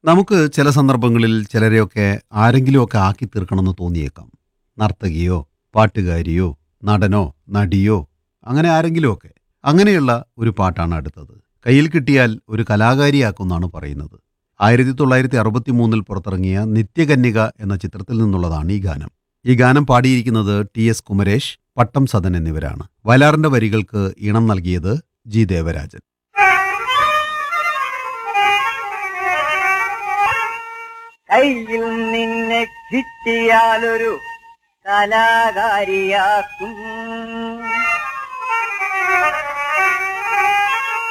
നമുക്ക് ചില സന്ദർഭങ്ങളിൽ ചിലരെയൊക്കെ ആരെങ്കിലുമൊക്കെ ആക്കി തീർക്കണമെന്ന് തോന്നിയേക്കാം നർത്തകിയോ പാട്ടുകാരിയോ നടനോ നടിയോ അങ്ങനെ ആരെങ്കിലുമൊക്കെ അങ്ങനെയുള്ള ഒരു പാട്ടാണ് അടുത്തത് കയ്യിൽ കിട്ടിയാൽ ഒരു കലാകാരിയാക്കുമെന്നാണ് പറയുന്നത് ആയിരത്തി തൊള്ളായിരത്തി അറുപത്തി മൂന്നിൽ പുറത്തിറങ്ങിയ നിത്യകന്യക എന്ന ചിത്രത്തിൽ നിന്നുള്ളതാണ് ഈ ഗാനം ഈ ഗാനം പാടിയിരിക്കുന്നത് ടി എസ് കുമരേഷ് പട്ടം സദൻ എന്നിവരാണ് വയലാറിന്റെ വരികൾക്ക് ഈണം നൽകിയത് ജി ദേവരാജൻ കയ്യിൽ നിന്നെ കിട്ടിയാലൊരു കലാകാരിയാക്കും